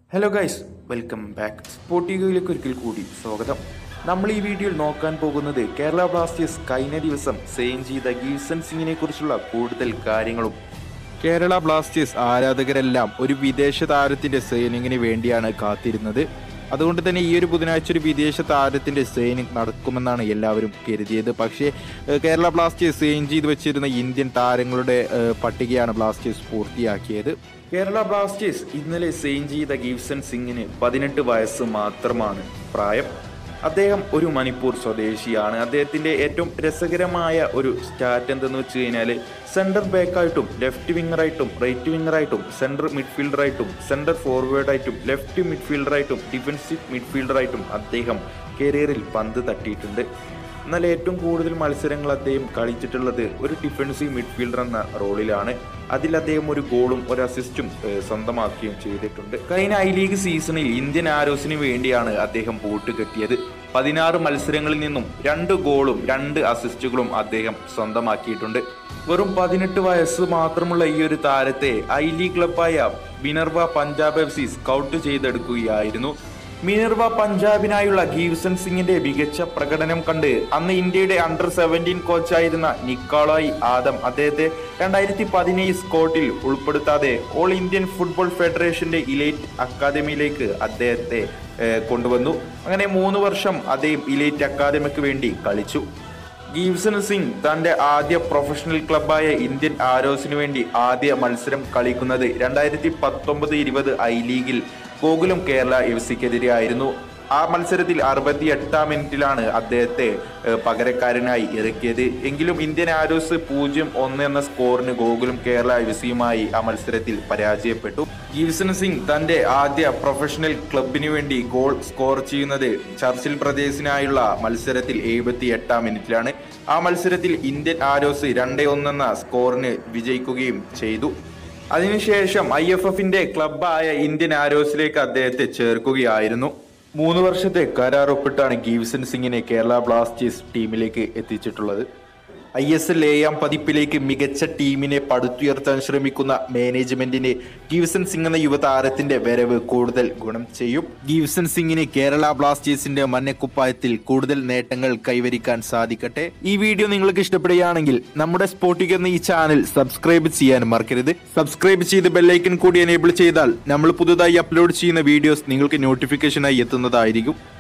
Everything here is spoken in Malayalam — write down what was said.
ഹലോ ഗൈസ് വെൽക്കം ബാക്ക് സ്പോർട്ടിഗയിലേക്ക് ഒരിക്കൽ കൂടി സ്വാഗതം നമ്മൾ ഈ വീഡിയോയിൽ നോക്കാൻ പോകുന്നത് കേരള ബ്ലാസ്റ്റേഴ്സ് കഴിഞ്ഞ ദിവസം സൈൻ ചെയ്ത ഗീവ്സൺ സിംഗിനെ കുറിച്ചുള്ള കൂടുതൽ കാര്യങ്ങളും കേരള ബ്ലാസ്റ്റേഴ്സ് ആരാധകരെല്ലാം ഒരു വിദേശ താരത്തിന്റെ സൈനിങ്ങിന് വേണ്ടിയാണ് കാത്തിരുന്നത് അതുകൊണ്ട് തന്നെ ഈ ഒരു ബുധനാഴ്ച ഒരു വിദേശ താരത്തിന്റെ സൈനിങ് നടക്കുമെന്നാണ് എല്ലാവരും കരുതിയത് പക്ഷേ ഏഹ്, കേരള ബ്ലാസ്റ്റേഴ്സ് സൈൻ ചെയ്ത് വെച്ചിരുന്ന ഇന്ത്യൻ താരങ്ങളുടെ ഏഹ്, പട്ടികയാണ് ബ്ലാസ്റ്റേഴ്സ് പൂർത്തിയാക്കിയത് കേരള ബ്ലാസ്റ്റേഴ്സ് ഇന്നലെ സൈൻ ചെയ്ത ഗീവ്സൺ സിംഗിന് പതിനെട്ട് വയസ്സ് മാത്രമാണ് പ്രായം അദ്ദേഹം ഒരു മണിപ്പൂർ സ്വദേശിയാണ് അദ്ദേഹത്തിന്റെ ഏറ്റവും രസകരമായ ഒരു സ്റ്റാറ്റ് എന്തെന്ന് വെച്ച് കഴിഞ്ഞാൽ സെന്റർ ബാക്കായിട്ടും ലെഫ്റ്റ് വിങ്ങറായിട്ടും റൈറ്റ് വിങ്ങറായിട്ടും സെന്റർ മിഡ്ഫീൽഡറായിട്ടും സെന്റർ ഫോർവേഡായിട്ടും ലെഫ്റ്റ് മിഡ്ഫീൽഡറായിട്ടും ഡിഫൻസീവ് മിഡ്ഫീൽഡറായിട്ടും അദ്ദേഹം കരിയറിൽ പന്ത് തട്ടിയിട്ടുണ്ട് എന്നാൽ ഏറ്റവും കൂടുതൽ മത്സരങ്ങൾ അദ്ദേഹം കളിച്ചിട്ടുള്ളത് ഒരു ഡിഫൻസീവ് മിഡ്ഫീൽഡർ എന്ന റോളിലാണ് അതിൽ അദ്ദേഹം ഒരു ഗോളും ഒരു അസിസ്റ്റും ഏഹ്, സ്വന്തമാക്കുകയും ചെയ്തിട്ടുണ്ട് കഴിഞ്ഞ ഐ ലീഗ് സീസണിൽ ഇന്ത്യൻ ആരോസിന് വേണ്ടിയാണ് അദ്ദേഹം ബൂട്ട് കെട്ടിയത് പതിനാറ് മത്സരങ്ങളിൽ നിന്നും രണ്ട് ഗോളും രണ്ട് അസിസ്റ്റുകളും അദ്ദേഹം സ്വന്തമാക്കിയിട്ടുണ്ട് വെറും പതിനെട്ട് വയസ്സ് മാത്രമുള്ള ഈ ഒരു താരത്തെ ഐ ലീഗ് ക്ലബായ Minerva Punjab F C scout ചെയ്തെടുക്കുകയായിരുന്നു മിനർവ പഞ്ചാബിനായുള്ള ഗീവ്സൺ സിംഗിന്റെ മികച്ച പ്രകടനം കണ്ട് അന്ന് ഇന്ത്യയുടെ അണ്ടർ സെവൻറ്റീൻ കോച്ചായിരുന്ന നിക്കോളായി ആദം അദ്ദേഹത്തെ രണ്ടായിരത്തി പതിനേഴ് സ്കോട്ടിൽ ഉൾപ്പെടുത്താതെ ഓൾ ഇന്ത്യൻ ഫുട്ബോൾ ഫെഡറേഷന്റെ ഇലൈറ്റ് അക്കാദമിയിലേക്ക് അദ്ദേഹത്തെ ഏഹ്, കൊണ്ടുവന്നു അങ്ങനെ മൂന്ന് വർഷം അദ്ദേഹം ഇലൈറ്റ് അക്കാദമിക്ക് വേണ്ടി കളിച്ചു ഗീവ്സൺ സിംഗ് തന്റെ ആദ്യ പ്രൊഫഷണൽ ക്ലബായ ഇന്ത്യൻ ആരോസിന് വേണ്ടി ആദ്യ മത്സരം കളിക്കുന്നത് രണ്ടായിരത്തി പത്തൊമ്പത് ഇരുപത് ഐ ലീഗിൽ ഗോകുലം കേരള എഫ് സിക്കെതിരെ ആയിരുന്നു ആ മത്സരത്തിൽ അറുപത്തി എട്ടാം മിനിറ്റിലാണ് അദ്ദേഹത്തെ ഏഹ്, പകരക്കാരനായി ഇറക്കിയത് എങ്കിലും ഇന്ത്യൻ ആരോസ് പൂജ്യം ഒന്ന് എന്ന സ്കോറിന് ഗോകുലം കേരള എഫ് സിയുമായി ആ മത്സരത്തിൽ പരാജയപ്പെട്ടു ഗീവ്സൺ സിംഗ് തന്റെ ആദ്യ പ്രൊഫഷണൽ ക്ലബിന് വേണ്ടി ഗോൾ സ്കോർ ചെയ്യുന്നത് ചർച്ചിൽ പ്രദേശിനായുള്ള മത്സരത്തിൽ എഴുപത്തി എട്ടാം മിനിറ്റിലാണ് ആ മത്സരത്തിൽ ഇന്ത്യൻ ആരോസ് രണ്ടേ ഒന്നെന്ന സ്കോറിന് വിജയിക്കുകയും ചെയ്തു അതിനുശേഷം ഐ എഫ് എഫിന്റെ ക്ലബായ ഇന്ത്യൻ ആരോസിലേക്ക് അദ്ദേഹത്തെ ചേർക്കുകയായിരുന്നു മൂന്ന് വർഷത്തെ കരാർ ഒപ്പിട്ടാണ് ഗീവ്സൺ സിംഗിനെ കേരള ബ്ലാസ്റ്റേഴ്സ് ടീമിലേക്ക് എത്തിച്ചിട്ടുള്ളത് ഐ എസ് എൽ ഏഴാം പതിപ്പിലേക്ക് മികച്ച ടീമിനെ പടുത്തുയർത്താൻ ശ്രമിക്കുന്ന മാനേജ്മെന്റിന് ഗീവ്സൺ സിംഗ് എന്ന യുവതാരത്തിന്റെ വരവ് കൂടുതൽ ഗുണം ചെയ്യും ഗീവ്സൺ സിംഗിന് കേരള ബ്ലാസ്റ്റേഴ്സിന്റെ മഞ്ഞക്കുപ്പായത്തിൽ കൂടുതൽ നേട്ടങ്ങൾ കൈവരിക്കാൻ സാധിക്കട്ടെ ഈ വീഡിയോ നിങ്ങൾക്ക് ഇഷ്ടപ്പെടുകയാണെങ്കിൽ നമ്മുടെ സ്പോട്ടിക് എന്ന ഈ ചാനൽ സബ്സ്ക്രൈബ് ചെയ്യാൻ മറക്കരുത് സബ്സ്ക്രൈബ് ചെയ്ത് ബെല്ലൈക്കൺ കൂടി എനേബിൾ ചെയ്താൽ നമ്മൾ പുതുതായി അപ്ലോഡ് ചെയ്യുന്ന വീഡിയോസ് നിങ്ങൾക്ക് നോട്ടിഫിക്കേഷനായി എത്തുന്നതായിരിക്കും